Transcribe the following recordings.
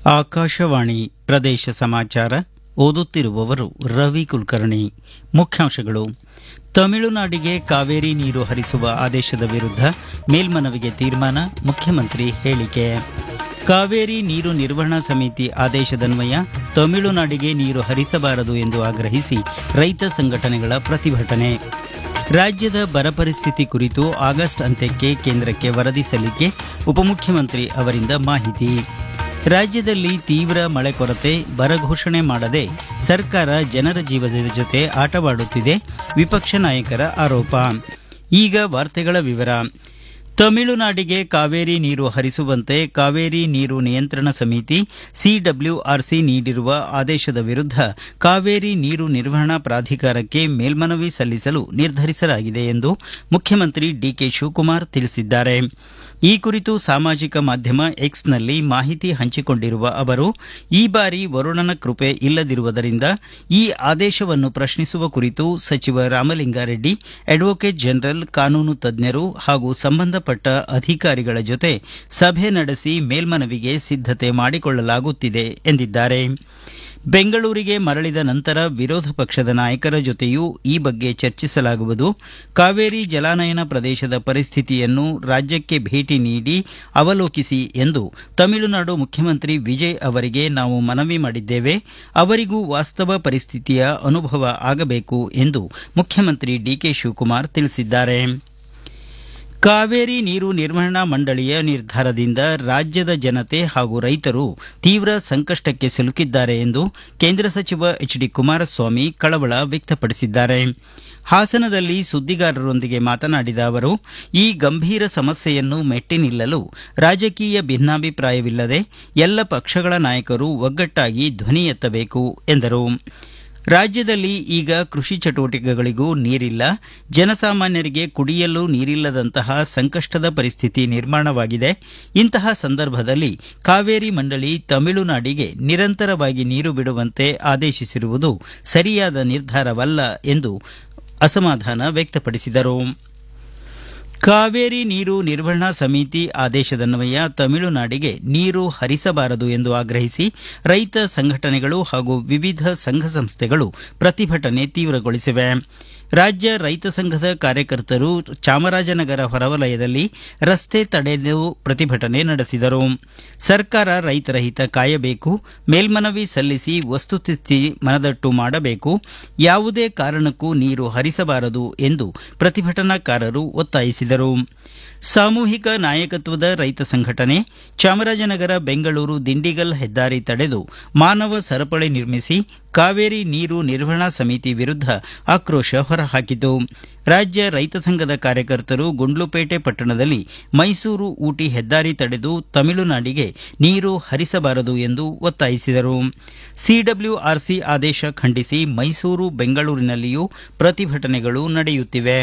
ಆಕಾಶವಾಣಿ ಪ್ರದೇಶ ಸಮಾಚಾರ ಓದುತ್ತಿರುವವರು ರವಿ ಕುಲಕರ್ಣಿ ಮುಖ್ಯಾಂಶಗಳು ತಮಿಳುನಾಡಿಗೆ ಕಾವೇರಿ ನೀರು ಹರಿಸುವ ಆದೇಶದ ವಿರುದ್ಧ ಮೇಲ್ಮನವಿಗೆ ತೀರ್ಮಾನ ಮುಖ್ಯಮಂತ್ರಿ ಹೇಳಿಕೆ ಕಾವೇರಿ ನೀರು ನಿರ್ವಹಣಾ ಸಮಿತಿ ಆದೇಶದನ್ವಯ ತಮಿಳುನಾಡಿಗೆ ನೀರು ಹರಿಸಬಾರದು ಎಂದು ಆಗ್ರಹಿಸಿ ರೈತ ಸಂಘಟನೆಗಳ ಪ್ರತಿಭಟನೆ ರಾಜ್ಯದ ಬರ ಪರಿಸ್ಥಿತಿ ಕುರಿತು ಆಗಸ್ಟ್ ಅಂತ್ಯಕ್ಕೆ ಕೇಂದ್ರಕ್ಕೆ ವರದಿ ಸಲ್ಲಿಕೆ ಉಪಮುಖ್ಯಮಂತ್ರಿ ಅವರಿಂದ ಮಾಹಿತಿ ರಾಜ್ಯದಲ್ಲಿ ತೀವ್ರ ಮಳೆ ಕೊರತೆ ಬರ ಘೋಷಣೆ ಮಾಡದೆ ಸರ್ಕಾರ ಜನರ ಜೀವನದ ಜೊತೆ ಆಟವಾಡುತ್ತಿದೆ ವಿಪಕ್ಷ ನಾಯಕರ ಆರೋಪ ಈಗ ವಾರ್ತೆಗಳ ವಿವರ ತಮಿಳುನಾಡಿಗೆ ಕಾವೇರಿ ನೀರು ಹರಿಸುವಂತೆ ಕಾವೇರಿ ನೀರು ನಿಯಂತ್ರಣ ಸಮಿತಿ ಸಿಡಬ್ಲ್ಯೂಆರ್ಸಿ ನೀಡಿರುವ ಆದೇಶದ ವಿರುದ್ಧ ಕಾವೇರಿ ನೀರು ನಿರ್ವಹಣಾ ಪ್ರಾಧಿಕಾರಕ್ಕೆ ಮೇಲ್ಮನವಿ ಸಲ್ಲಿಸಲು ನಿರ್ಧರಿಸಲಾಗಿದೆ ಎಂದು ಮುಖ್ಯಮಂತ್ರಿ ಡಿಕೆ ಶಿವಕುಮಾರ್ ತಿಳಿಸಿದ್ದಾರೆ ಈ ಕುರಿತು ಸಾಮಾಜಿಕ ಮಾಧ್ಯಮ ಎಕ್ಸ್ನಲ್ಲಿ ಮಾಹಿತಿ ಹಂಚಿಕೊಂಡಿರುವ ಅವರು ಈ ಬಾರಿ ವರುಣನ ಕೃಪೆ ಇಲ್ಲದಿರುವುದರಿಂದ ಈ ಆದೇಶವನ್ನು ಪ್ರಶ್ನಿಸುವ ಕುರಿತು ಸಚಿವ ರಾಮಲಿಂಗಾರೆಡ್ಡಿ ಅಡ್ವೊಕೇಟ್ ಜನರಲ್ ಕಾನೂನು ತಜ್ಞರು ಹಾಗೂ ಸಂಬಂಧಪಟ್ಟ ಅಧಿಕಾರಿಗಳ ಜೊತೆ ಸಭೆ ನಡೆಸಿ ಮೇಲ್ಮನವಿಗೆ ಸಿದ್ದತೆ ಮಾಡಿಕೊಳ್ಳಲಾಗುತ್ತಿದೆ ಎಂದಿದ್ದಾರೆ ಬೆಂಗಳೂರಿಗೆ ಮರಳಿದ ನಂತರ ವಿರೋಧ ಪಕ್ಷದ ನಾಯಕರ ಜೊತೆಯೂ ಈ ಬಗ್ಗೆ ಚರ್ಚಿಸಲಾಗುವುದು ಕಾವೇರಿ ಜಲಾನಯನ ಪ್ರದೇಶದ ಪರಿಸ್ಥಿತಿಯನ್ನು ರಾಜ್ಯಕ್ಕೆ ಭೇಟಿ ನೀಡಿ ಅವಲೋಕಿಸಿ ಎಂದು ತಮಿಳುನಾಡು ಮುಖ್ಯಮಂತ್ರಿ ವಿಜಯ್ ಅವರಿಗೆ ನಾವು ಮನವಿ ಮಾಡಿದ್ದೇವೆ ಅವರಿಗೂ ವಾಸ್ತವ ಪರಿಸ್ಥಿತಿಯ ಅನುಭವ ಆಗಬೇಕು ಎಂದು ಮುಖ್ಯಮಂತ್ರಿ ಡಿಕೆ ಶಿವಕುಮಾರ್ ತಿಳಿಸಿದ್ದಾರೆ ಕಾವೇರಿ ನೀರು ನಿರ್ವಹಣಾ ಮಂಡಳಿಯ ನಿರ್ಧಾರದಿಂದ ರಾಜ್ಯದ ಜನತೆ ಹಾಗೂ ರೈತರು ತೀವ್ರ ಸಂಕಷ್ಟಕ್ಕೆ ಸಿಲುಕಿದ್ದಾರೆ ಎಂದು ಕೇಂದ್ರ ಸಚಿವ ಎಚ್ ಡಿ ಕುಮಾರಸ್ವಾಮಿ ಕಳವಳ ವ್ಯಕ್ತಪಡಿಸಿದ್ದಾರೆ ಹಾಸನದಲ್ಲಿ ಸುದ್ದಿಗಾರರೊಂದಿಗೆ ಮಾತನಾಡಿದ ಅವರು ಈ ಗಂಭೀರ ಸಮಸ್ಯೆಯನ್ನು ಮೆಟ್ಟಿ ನಿಲ್ಲಲು ರಾಜಕೀಯ ಭಿನ್ನಾಭಿಪ್ರಾಯವಿಲ್ಲದೆ ಎಲ್ಲ ಪಕ್ಷಗಳ ನಾಯಕರು ಒಗ್ಗಟ್ಟಾಗಿ ಧ್ವನಿ ಎತ್ತಬೇಕು ಎಂದರು ರಾಜ್ಯದಲ್ಲಿ ಈಗ ಕೃಷಿ ಚಟುವಟಿಕೆಗಳಿಗೂ ನೀರಿಲ್ಲ ಜನಸಾಮಾನ್ಯರಿಗೆ ಕುಡಿಯಲು ನೀರಿಲ್ಲದಂತಹ ಸಂಕಷ್ಟದ ಪರಿಸ್ಥಿತಿ ನಿರ್ಮಾಣವಾಗಿದೆ ಇಂತಹ ಸಂದರ್ಭದಲ್ಲಿ ಕಾವೇರಿ ಮಂಡಳಿ ತಮಿಳುನಾಡಿಗೆ ನಿರಂತರವಾಗಿ ನೀರು ಬಿಡುವಂತೆ ಆದೇಶಿಸಿರುವುದು ಸರಿಯಾದ ನಿರ್ಧಾರವಲ್ಲ ಎಂದು ಅಸಮಾಧಾನ ವ್ಯಕ್ತಪಡಿಸಿದರು ಕಾವೇರಿ ನೀರು ನಿರ್ವಹಣಾ ಸಮಿತಿ ಆದೇಶದನ್ವಯ ತಮಿಳುನಾಡಿಗೆ ನೀರು ಹರಿಸಬಾರದು ಎಂದು ಆಗ್ರಹಿಸಿ ರೈತ ಸಂಘಟನೆಗಳು ಹಾಗೂ ವಿವಿಧ ಸಂಘ ಸಂಸ್ಥೆಗಳು ಪ್ರತಿಭಟನೆ ತೀವ್ರಗೊಳಿಸಿವೆ ರಾಜ್ಯ ರೈತ ಸಂಘದ ಕಾರ್ಯಕರ್ತರು ಚಾಮರಾಜನಗರ ಹೊರವಲಯದಲ್ಲಿ ರಸ್ತೆ ತಡೆದು ಪ್ರತಿಭಟನೆ ನಡೆಸಿದರು ಸರ್ಕಾರ ರೈತರ ಹಿತ ಕಾಯಬೇಕು ಮೇಲ್ಮನವಿ ಸಲ್ಲಿಸಿ ವಸ್ತುಸ್ಥಿತಿ ಮನದಟ್ಟು ಮಾಡಬೇಕು ಯಾವುದೇ ಕಾರಣಕ್ಕೂ ನೀರು ಹರಿಸಬಾರದು ಎಂದು ಪ್ರತಿಭಟನಾಕಾರರು ಒತ್ತಾಯಿಸಿದರು ಸಾಮೂಹಿಕ ನಾಯಕತ್ವದ ರೈತ ಸಂಘಟನೆ ಚಾಮರಾಜನಗರ ಬೆಂಗಳೂರು ದಿಂಡಿಗಲ್ ಹೆದ್ದಾರಿ ತಡೆದು ಮಾನವ ಸರಪಳಿ ನಿರ್ಮಿಸಿ ಕಾವೇರಿ ನೀರು ನಿರ್ವಹಣಾ ಸಮಿತಿ ವಿರುದ್ಧ ಆಕ್ರೋಶ ಹೊರಹಾಕಿತು ರಾಜ್ಯ ರೈತ ಸಂಘದ ಕಾರ್ಯಕರ್ತರು ಗುಂಡ್ಲುಪೇಟೆ ಪಟ್ಟಣದಲ್ಲಿ ಮೈಸೂರು ಊಟಿ ಹೆದ್ದಾರಿ ತಡೆದು ತಮಿಳುನಾಡಿಗೆ ನೀರು ಹರಿಸಬಾರದು ಎಂದು ಒತ್ತಾಯಿಸಿದರು ಸಿಡಬ್ಲ್ಯೂಆರ್ಸಿ ಆದೇಶ ಖಂಡಿಸಿ ಮೈಸೂರು ಬೆಂಗಳೂರಿನಲ್ಲಿಯೂ ಪ್ರತಿಭಟನೆಗಳು ನಡೆಯುತ್ತಿವೆ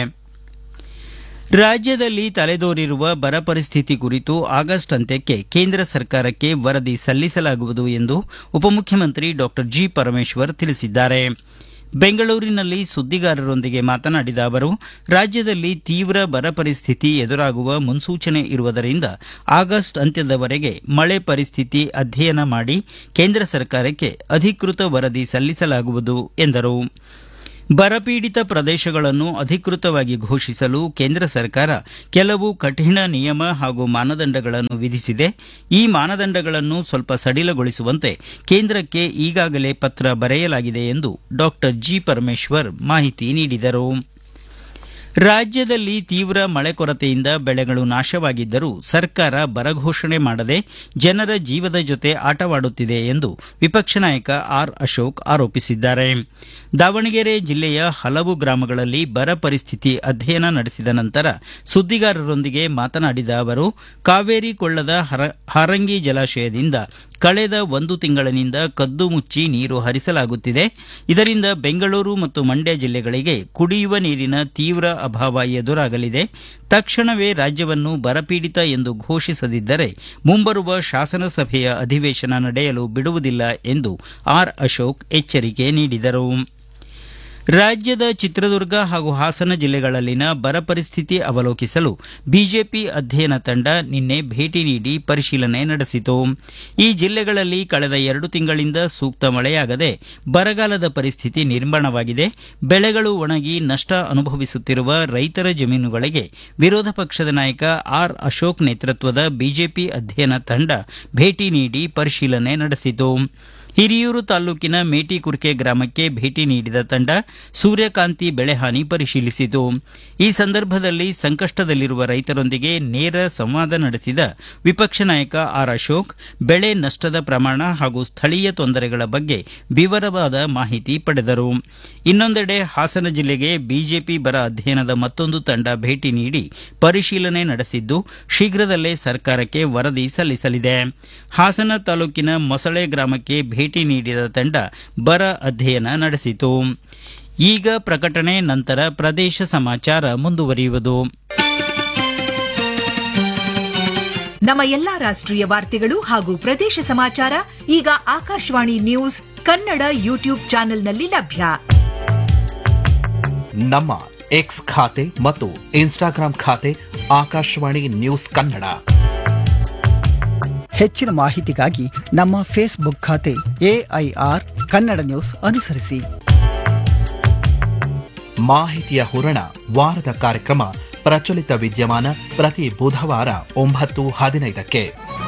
ರಾಜ್ಯದಲ್ಲಿ ತಲೆದೋರಿರುವ ಬರ ಪರಿಸ್ಥಿತಿ ಕುರಿತು ಆಗಸ್ಟ್ ಅಂತ್ಯಕ್ಕೆ ಕೇಂದ್ರ ಸರ್ಕಾರಕ್ಕೆ ವರದಿ ಸಲ್ಲಿಸಲಾಗುವುದು ಎಂದು ಉಪಮುಖ್ಯಮಂತ್ರಿ ಡಾಕ್ಟರ್ ಜಿ ಪರಮೇಶ್ವರ್ ತಿಳಿಸಿದ್ದಾರೆ ಬೆಂಗಳೂರಿನಲ್ಲಿ ಸುದ್ದಿಗಾರರೊಂದಿಗೆ ಮಾತನಾಡಿದ ಅವರು ರಾಜ್ಯದಲ್ಲಿ ತೀವ್ರ ಬರ ಪರಿಸ್ಥಿತಿ ಎದುರಾಗುವ ಮುನ್ಸೂಚನೆ ಇರುವುದರಿಂದ ಆಗಸ್ಟ್ ಅಂತ್ಯದವರೆಗೆ ಮಳೆ ಪರಿಸ್ಥಿತಿ ಅಧ್ಯಯನ ಮಾಡಿ ಕೇಂದ್ರ ಸರ್ಕಾರಕ್ಕೆ ಅಧಿಕೃತ ವರದಿ ಸಲ್ಲಿಸಲಾಗುವುದು ಎಂದರು ಬರಪೀಡಿತ ಪ್ರದೇಶಗಳನ್ನು ಅಧಿಕೃತವಾಗಿ ಘೋಷಿಸಲು ಕೇಂದ್ರ ಸರ್ಕಾರ ಕೆಲವು ಕಠಿಣ ನಿಯಮ ಹಾಗೂ ಮಾನದಂಡಗಳನ್ನು ವಿಧಿಸಿದೆ ಈ ಮಾನದಂಡಗಳನ್ನು ಸ್ವಲ್ಪ ಸಡಿಲಗೊಳಿಸುವಂತೆ ಕೇಂದ್ರಕ್ಕೆ ಈಗಾಗಲೇ ಪತ್ರ ಬರೆಯಲಾಗಿದೆ ಎಂದು ಡಾಕ್ಟರ್ ಜಿ ಪರಮೇಶ್ವರ್ ಮಾಹಿತಿ ನೀಡಿದರು ರಾಜ್ಯದಲ್ಲಿ ತೀವ್ರ ಮಳೆ ಕೊರತೆಯಿಂದ ಬೆಳೆಗಳು ನಾಶವಾಗಿದ್ದರೂ ಸರ್ಕಾರ ಬರಘೋಷಣೆ ಮಾಡದೆ ಜನರ ಜೀವದ ಜೊತೆ ಆಟವಾಡುತ್ತಿದೆ ಎಂದು ವಿಪಕ್ಷ ನಾಯಕ ಆರ್ ಅಶೋಕ್ ಆರೋಪಿಸಿದ್ದಾರೆ ದಾವಣಗೆರೆ ಜಿಲ್ಲೆಯ ಹಲವು ಗ್ರಾಮಗಳಲ್ಲಿ ಬರ ಪರಿಸ್ಥಿತಿ ಅಧ್ಯಯನ ನಡೆಸಿದ ನಂತರ ಸುದ್ದಿಗಾರರೊಂದಿಗೆ ಮಾತನಾಡಿದ ಅವರು ಕಾವೇರಿ ಕೊಳ್ಳದ ಹಾರಂಗಿ ಜಲಾಶಯದಿಂದ ಕಳೆದ ಒಂದು ತಿಂಗಳಿನಿಂದ ಕದ್ದು ಮುಚ್ಚಿ ನೀರು ಹರಿಸಲಾಗುತ್ತಿದೆ ಇದರಿಂದ ಬೆಂಗಳೂರು ಮತ್ತು ಮಂಡ್ಯ ಜಿಲ್ಲೆಗಳಿಗೆ ಕುಡಿಯುವ ನೀರಿನ ತೀವ್ರ ಅಭಾವ ಎದುರಾಗಲಿದೆ ತಕ್ಷಣವೇ ರಾಜ್ಯವನ್ನು ಬರಪೀಡಿತ ಎಂದು ಘೋಷಿಸದಿದ್ದರೆ ಮುಂಬರುವ ಶಾಸನಸಭೆಯ ಅಧಿವೇಶನ ನಡೆಯಲು ಬಿಡುವುದಿಲ್ಲ ಎಂದು ಆರ್ ಅಶೋಕ್ ಎಚ್ಚರಿಕೆ ನೀಡಿದರು ರಾಜ್ಯದ ಚಿತ್ರದುರ್ಗ ಹಾಗೂ ಹಾಸನ ಜಿಲ್ಲೆಗಳಲ್ಲಿನ ಬರ ಪರಿಸ್ಥಿತಿ ಅವಲೋಕಿಸಲು ಬಿಜೆಪಿ ಅಧ್ಯಯನ ತಂಡ ನಿನ್ನೆ ಭೇಟಿ ನೀಡಿ ಪರಿಶೀಲನೆ ನಡೆಸಿತು ಈ ಜಿಲ್ಲೆಗಳಲ್ಲಿ ಕಳೆದ ಎರಡು ತಿಂಗಳಿಂದ ಸೂಕ್ತ ಮಳೆಯಾಗದೆ ಬರಗಾಲದ ಪರಿಸ್ಥಿತಿ ನಿರ್ಮಾಣವಾಗಿದೆ ಬೆಳೆಗಳು ಒಣಗಿ ನಷ್ಟ ಅನುಭವಿಸುತ್ತಿರುವ ರೈತರ ಜಮೀನುಗಳಿಗೆ ವಿರೋಧ ಪಕ್ಷದ ನಾಯಕ ಆರ್ ಅಶೋಕ್ ನೇತೃತ್ವದ ಬಿಜೆಪಿ ಅಧ್ಯಯನ ತಂಡ ಭೇಟಿ ನೀಡಿ ಪರಿಶೀಲನೆ ನಡೆಸಿತು ಹಿರಿಯೂರು ತಾಲೂಕಿನ ಮೇಟಿಕುರ್ಕೆ ಗ್ರಾಮಕ್ಕೆ ಭೇಟಿ ನೀಡಿದ ತಂಡ ಸೂರ್ಯಕಾಂತಿ ಬೆಳೆಹಾನಿ ಪರಿಶೀಲಿಸಿತು ಈ ಸಂದರ್ಭದಲ್ಲಿ ಸಂಕಷ್ಟದಲ್ಲಿರುವ ರೈತರೊಂದಿಗೆ ನೇರ ಸಂವಾದ ನಡೆಸಿದ ವಿಪಕ್ಷ ನಾಯಕ ಆರ್ ಅಶೋಕ್ ಬೆಳೆ ನಷ್ಟದ ಪ್ರಮಾಣ ಹಾಗೂ ಸ್ಥಳೀಯ ತೊಂದರೆಗಳ ಬಗ್ಗೆ ವಿವರವಾದ ಮಾಹಿತಿ ಪಡೆದರು ಇನ್ನೊಂದೆಡೆ ಹಾಸನ ಜಿಲ್ಲೆಗೆ ಬಿಜೆಪಿ ಬರ ಅಧ್ಯಯನದ ಮತ್ತೊಂದು ತಂಡ ಭೇಟಿ ನೀಡಿ ಪರಿಶೀಲನೆ ನಡೆಸಿದ್ದು ಶೀಘ್ರದಲ್ಲೇ ಸರ್ಕಾರಕ್ಕೆ ವರದಿ ಸಲ್ಲಿಸಲಿದೆ ಹಾಸನ ತಾಲೂಕಿನ ಮೊಸಳೆ ಗ್ರಾಮಕ್ಕೆ ಭೇಟಿ ನೀಡಿದ ತಂಡ ಬರ ಅಧ್ಯಯನ ನಡೆಸಿತು ಈಗ ಪ್ರಕಟಣೆ ನಂತರ ಪ್ರದೇಶ ಸಮಾಚಾರ ಮುಂದುವರಿಯುವುದು ನಮ್ಮ ಎಲ್ಲಾ ರಾಷ್ಟ್ರೀಯ ವಾರ್ತೆಗಳು ಹಾಗೂ ಪ್ರದೇಶ ಸಮಾಚಾರ ಈಗ ಆಕಾಶವಾಣಿ ನ್ಯೂಸ್ ಕನ್ನಡ ಯೂಟ್ಯೂಬ್ ಚಾನೆಲ್ನಲ್ಲಿ ಲಭ್ಯ ನಮ್ಮ ಎಕ್ಸ್ ಖಾತೆ ಮತ್ತು ಇನ್ಸ್ಟಾಗ್ರಾಂ ಖಾತೆ ಆಕಾಶವಾಣಿ ನ್ಯೂಸ್ ಕನ್ನಡ ಹೆಚ್ಚಿನ ಮಾಹಿತಿಗಾಗಿ ನಮ್ಮ ಫೇಸ್ಬುಕ್ ಖಾತೆ ಎಐಆರ್ ಕನ್ನಡ ನ್ಯೂಸ್ ಅನುಸರಿಸಿ ಮಾಹಿತಿಯ ಹೂರಣ ವಾರದ ಕಾರ್ಯಕ್ರಮ ಪ್ರಚಲಿತ ವಿದ್ಯಮಾನ ಪ್ರತಿ ಬುಧವಾರ ಒಂಬತ್ತು ಹದಿನೈದಕ್ಕೆ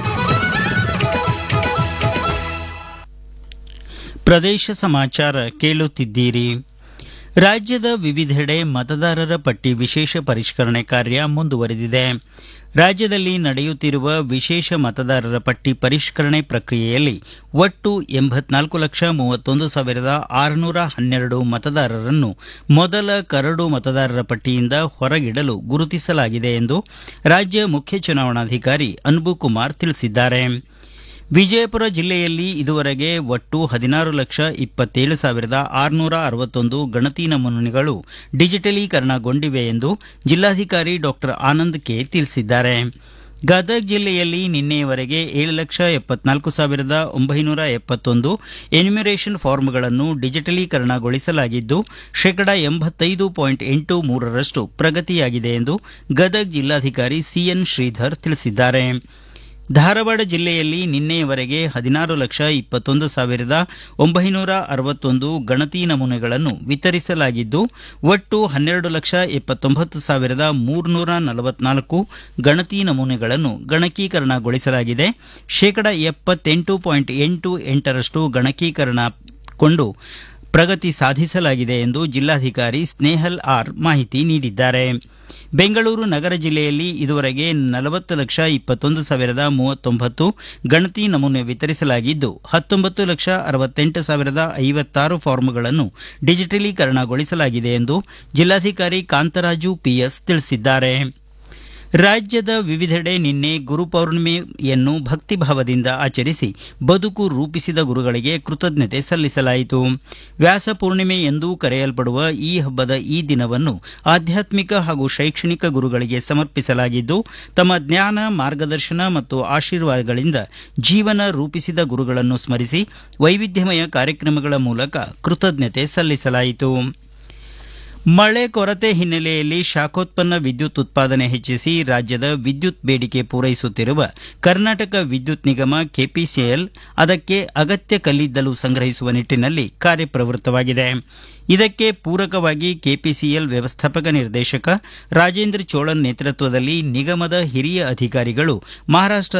ಪ್ರದೇಶ ಸಮಾಚಾರ ಕೇಳುತ್ತಿದ್ದೀರಿ ರಾಜ್ಯದ ವಿವಿಧೆಡೆ ಮತದಾರರ ಪಟ್ಟಿ ವಿಶೇಷ ಪರಿಷ್ಕರಣೆ ಕಾರ್ಯ ಮುಂದುವರೆದಿದೆ ರಾಜ್ಯದಲ್ಲಿ ನಡೆಯುತ್ತಿರುವ ವಿಶೇಷ ಮತದಾರರ ಪಟ್ಟಿ ಪರಿಷ್ಕರಣೆ ಪ್ರಕ್ರಿಯೆಯಲ್ಲಿ ಒಟ್ಟು ಎಂಬತ್ನಾಲ್ಕು ಲಕ್ಷ ಮೂವತ್ತೊಂದು ಸಾವಿರದ ಆರುನೂರ ಹನ್ನೆರಡು ಮತದಾರರನ್ನು ಮೊದಲ ಕರಡು ಮತದಾರರ ಪಟ್ಟಿಯಿಂದ ಹೊರಗಿಡಲು ಗುರುತಿಸಲಾಗಿದೆ ಎಂದು ರಾಜ್ಯ ಮುಖ್ಯ ಚುನಾವಣಾಧಿಕಾರಿ ಅನ್ಬು ಕುಮಾರ್ ತಿಳಿಸಿದ್ದಾರೆ ವಿಜಯಪುರ ಜಿಲ್ಲೆಯಲ್ಲಿ ಇದುವರೆಗೆ ಒಟ್ಟು ಹದಿನಾರು ಲಕ್ಷ ಇಪ್ಪತ್ತೇಳು ಸಾವಿರದ ಆರುನೂರ ಅರವತ್ತೊಂದು ಗಣತಿ ನಮೂನೆಗಳು ಡಿಜಿಟಲೀಕರಣಗೊಂಡಿವೆ ಎಂದು ಜಿಲ್ಲಾಧಿಕಾರಿ ಡಾಕ್ಟರ್ ಆನಂದ್ ಕೆ ತಿಳಿಸಿದ್ದಾರೆ ಗದಗ ಜಿಲ್ಲೆಯಲ್ಲಿ ನಿನ್ನೆಯವರೆಗೆ ಏಳು ಲಕ್ಷ ಎಪ್ಪತ್ನಾಲ್ಕು ಸಾವಿರದ ಒಂಬೈನೂರ ಎಪ್ಪತ್ತೊಂದು ಎನ್ಯುಮರೇಷನ್ ಫಾರ್ಮ್ಗಳನ್ನು ಡಿಜಿಟಲೀಕರಣಗೊಳಿಸಲಾಗಿದ್ದು ಶೇಕಡಾ ಎಂಬತ್ತೈದು ಪಾಯಿಂಟ್ ಎಂಟು ಮೂರರಷ್ಟು ಪ್ರಗತಿಯಾಗಿದೆ ಎಂದು ಗದಗ ಜಿಲ್ಲಾಧಿಕಾರಿ ಸಿಎನ್ ಶ್ರೀಧರ್ ತಿಳಿಸಿದ್ದಾರೆ ಧಾರವಾಡ ಜಿಲ್ಲೆಯಲ್ಲಿ ನಿನ್ನೆಯವರೆಗೆ ಹದಿನಾರು ಲಕ್ಷ ಇಪ್ಪತ್ತೊಂದು ಸಾವಿರದ ಒಂಬೈನೂರ ಅರವತ್ತೊಂದು ಗಣತಿ ನಮೂನೆಗಳನ್ನು ವಿತರಿಸಲಾಗಿದ್ದು ಒಟ್ಟು ಹನ್ನೆರಡು ಲಕ್ಷ ಎಪ್ಪತ್ತೊಂಬತ್ತು ಸಾವಿರದ ಮೂರ್ನೂರ ನಲವತ್ನಾಲ್ಕು ಗಣತಿ ನಮೂನೆಗಳನ್ನು ಗಣಕೀಕರಣಗೊಳಿಸಲಾಗಿದೆ ಶೇಕಡಾ ಎಪ್ಪತ್ತೆಂಟು ಪಾಯಿಂಟ್ ಎಂಟು ಎಂಟರಷ್ಟು ಗಣಕೀಕರಣಗೊಂಡು ಪ್ರಗತಿ ಸಾಧಿಸಲಾಗಿದೆ ಎಂದು ಜಿಲ್ಲಾಧಿಕಾರಿ ಸ್ನೇಹಲ್ ಆರ್ ಮಾಹಿತಿ ನೀಡಿದ್ದಾರೆ ಬೆಂಗಳೂರು ನಗರ ಜಿಲ್ಲೆಯಲ್ಲಿ ಇದುವರೆಗೆ ನಲವತ್ತು ಲಕ್ಷ ಇಪ್ಪತ್ತೊಂದು ಸಾವಿರದ ಮೂವತ್ತೊಂಬತ್ತು ಗಣತಿ ನಮೂನೆ ವಿತರಿಸಲಾಗಿದ್ದು ಹತ್ತೊಂಬತ್ತು ಲಕ್ಷ ಅರವತ್ತೆಂಟು ಸಾವಿರದ ಐವತ್ತಾರು ಫಾರ್ಮ್ಗಳನ್ನು ಡಿಜಿಟಲೀಕರಣಗೊಳಿಸಲಾಗಿದೆ ಎಂದು ಜಿಲ್ಲಾಧಿಕಾರಿ ಕಾಂತರಾಜು ಪಿಎಸ್ ತಿಳಿಸಿದ್ದಾರೆ ರಾಜ್ಯದ ವಿವಿಧೆಡೆ ನಿನ್ನೆ ಗುರುಪೌರ್ಣಿಮೆಯನ್ನು ಭಕ್ತಿಭಾವದಿಂದ ಆಚರಿಸಿ ಬದುಕು ರೂಪಿಸಿದ ಗುರುಗಳಿಗೆ ಕೃತಜ್ಞತೆ ಸಲ್ಲಿಸಲಾಯಿತು ವ್ಯಾಸ ಪೂರ್ಣಿಮೆ ಎಂದೂ ಕರೆಯಲ್ಪಡುವ ಈ ಹಬ್ಬದ ಈ ದಿನವನ್ನು ಆಧ್ಯಾತ್ಮಿಕ ಹಾಗೂ ಶೈಕ್ಷಣಿಕ ಗುರುಗಳಿಗೆ ಸಮರ್ಪಿಸಲಾಗಿದ್ದು ತಮ್ಮ ಜ್ಞಾನ ಮಾರ್ಗದರ್ಶನ ಮತ್ತು ಆಶೀರ್ವಾದಗಳಿಂದ ಜೀವನ ರೂಪಿಸಿದ ಗುರುಗಳನ್ನು ಸ್ಮರಿಸಿ ವೈವಿಧ್ಯಮಯ ಕಾರ್ಯಕ್ರಮಗಳ ಮೂಲಕ ಕೃತಜ್ಞತೆ ಸಲ್ಲಿಸಲಾಯಿತು ಮಳೆ ಕೊರತೆ ಹಿನ್ನೆಲೆಯಲ್ಲಿ ಶಾಖೋತ್ಪನ್ನ ವಿದ್ಯುತ್ ಉತ್ಪಾದನೆ ಹೆಚ್ಚಿಸಿ ರಾಜ್ಯದ ವಿದ್ಯುತ್ ಬೇಡಿಕೆ ಪೂರೈಸುತ್ತಿರುವ ಕರ್ನಾಟಕ ವಿದ್ಯುತ್ ನಿಗಮ ಕೆಪಿಸಿಎಲ್ ಅದಕ್ಕೆ ಅಗತ್ಯ ಕಲ್ಲಿದ್ದಲು ಸಂಗ್ರಹಿಸುವ ನಿಟ್ಟಿನಲ್ಲಿ ಕಾರ್ಯಪ್ರವೃತ್ತವಾಗಿದೆ ಇದಕ್ಕೆ ಪೂರಕವಾಗಿ ಕೆಪಿಸಿಎಲ್ ವ್ಯವಸ್ಥಾಪಕ ನಿರ್ದೇಶಕ ರಾಜೇಂದ್ರ ಚೋಳನ್ ನೇತೃತ್ವದಲ್ಲಿ ನಿಗಮದ ಹಿರಿಯ ಅಧಿಕಾರಿಗಳು ಮಹಾರಾಷ್ಟ